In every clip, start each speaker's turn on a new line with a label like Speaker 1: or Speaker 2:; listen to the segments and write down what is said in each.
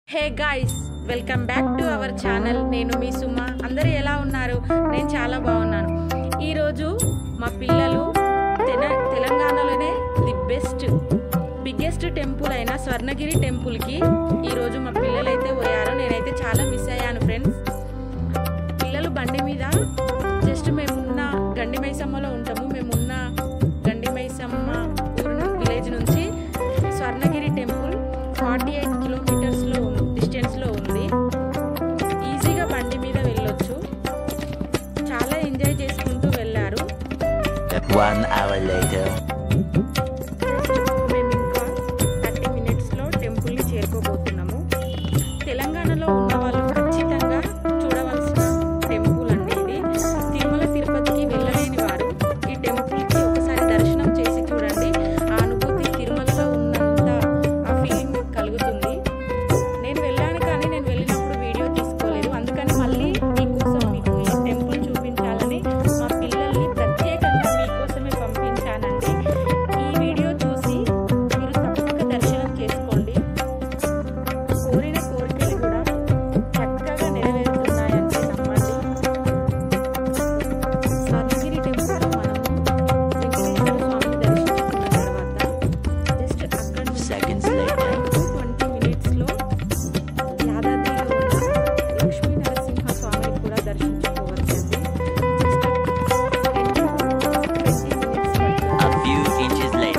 Speaker 1: Hey guys welcome back to our channel నేను మీ సుమ అందరూ ఎలా ఉన్నారు నేను చాలా బాగున్నాను ఈరోజు మా పిల్లలు తెన తెలంగాణలోనే ది బెస్ట్ బిగ్గెస్ట్ టెంపుల్ అయిన స్వర్ణగిరి టెంపుల్కి ఈరోజు మా పిల్లలు అయితే పోయారు నేనైతే చాలా మిస్ అయ్యాను ఫ్రెండ్స్ పిల్లలు బండి మీద జస్ట్ మేమున్న గండి మైసమ్మలో ఉంటాము మేమున్న గండి మైసమ్మ ఊరు విలేజ్ నుంచి స్వర్ణగిరి టెంపుల్ ఫార్టీ ఎయిట్ కిలోమీటర్స్లో డిస్టెన్స్లో ఉంది ఈజీగా బండి మీద వెళ్ళొచ్చు చాలా ఎంజాయ్ చేసుకుంటూ వెళ్ళారు
Speaker 2: One hour later.
Speaker 1: మేము ఇంకా థర్టీ మినిట్స్లో టెంపుల్ని చేరుకోబోతున్నాము తెలంగాణలో ఉన్న వాళ్ళు ఖచ్చితంగా చూడవలసిన టెంపుల్ అండి ఇది తిరుమల తిరుపతికి వెళ్ళలేని వారు ఈ టెంపుల్కి ఒకసారి దర్శనం చేసి చూడండి ఆ అనుభూతి తిరుమలలో ఉన్నంత ఆ ఫీలింగ్ కలుగుతుంది నేను వెళ్ళాను కానీ నేను వెళ్ళినప్పుడు వీడియో తీసుకోలేదు అందుకని మళ్ళీ మీకోసం మీకు ఈ టెంపుల్ చూపించాలని మా పిల్లల్ని ప్రత్యేకంగా మీకోసమే పంపించానండి ఈ వీడియో చూసి మీరు తప్పక దర్శనం చేసుకోండి కోరిన కోరికలు కూడా చక్కగా నెరవేరుతున్నాయని నమ్మండి స్వర్ణగిరి టెంపుల్లో మనము వెంకటేశ్వర స్వామిని దర్శించుకున్న తర్వాత జస్ట్ అక్కడ నుంచి
Speaker 2: Seconds later.
Speaker 1: ట్వంటీ మినిట్స్లో యాదాద్రిలో ఉన్న లక్ష్మీ నరసింహ స్వామిని కూడా దర్శించుకోవచ్చండి just twenty minutes
Speaker 2: A few inches later.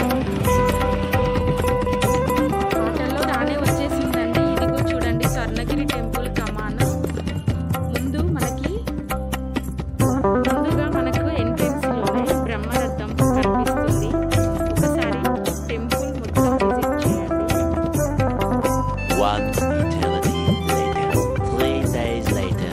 Speaker 1: హోటల్లో రానే వచ్చేసిందండి ఇదిగో చూడండి స్వర్ణగిరి టెంపుల్ కమాన్ ముందు మనకి ముందుగా మనకు ఎంట్రెన్స్ లోనే బ్రహ్మరథం కనిపిస్తుంది ఒకసారి టెంపుల్ మొత్తం విజిట్ చేయండి
Speaker 2: One eternity later. Three days later.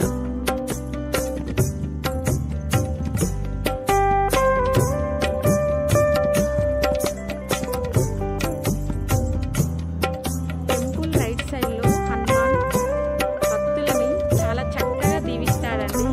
Speaker 1: Temple right side లో హనుమాన్ భక్తులని చాలా చక్కగా దీవిస్తాడండి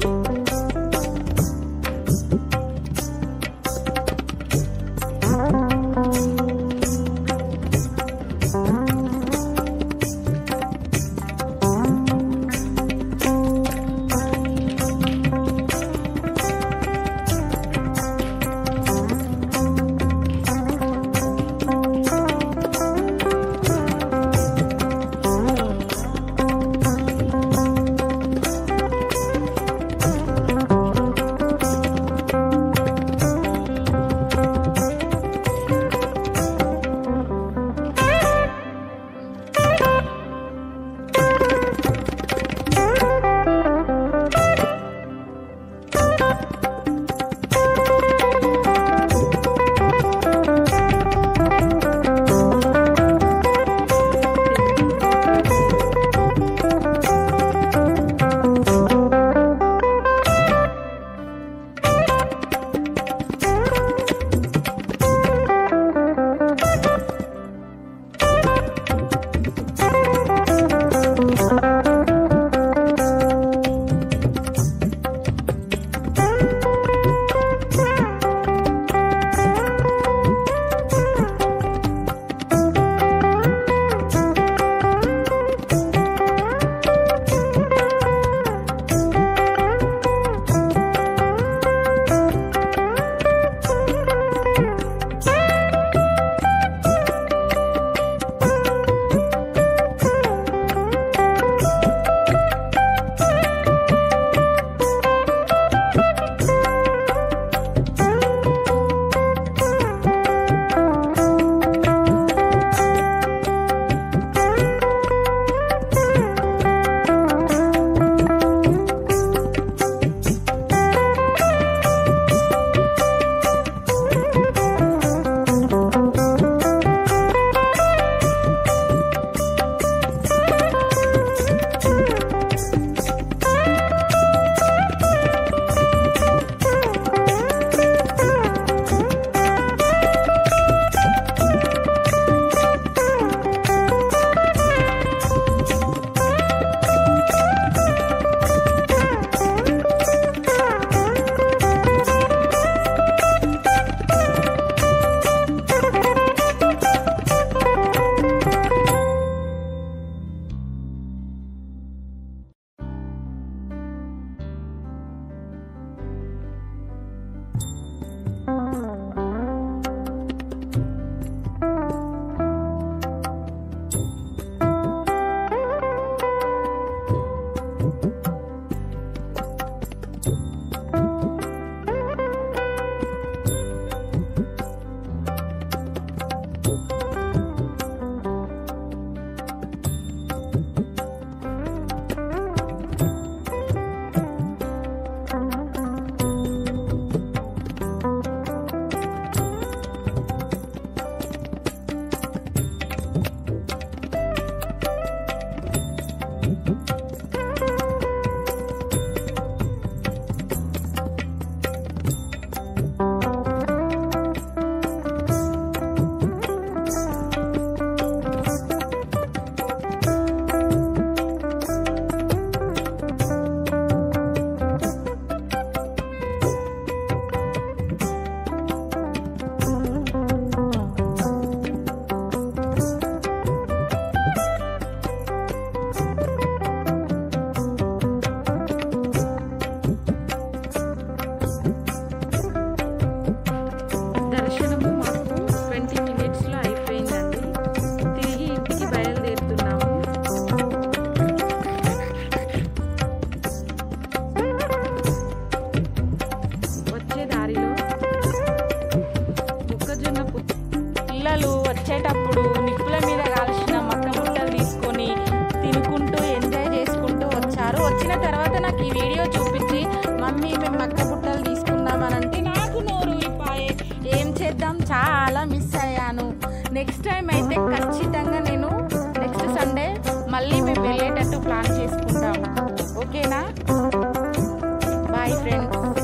Speaker 1: నెక్స్ట్ టైం అయితే ఖచ్చితంగా నేను నెక్స్ట్ సండే మళ్ళీ మేము వెళ్ళేటట్టు ప్లాన్ చేసుకుంటాం ఓకేనా బాయ్ ఫ్రెండ్స్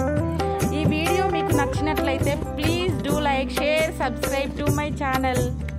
Speaker 1: ఈ వీడియో మీకు నచ్చినట్లయితే please do like share subscribe to my channel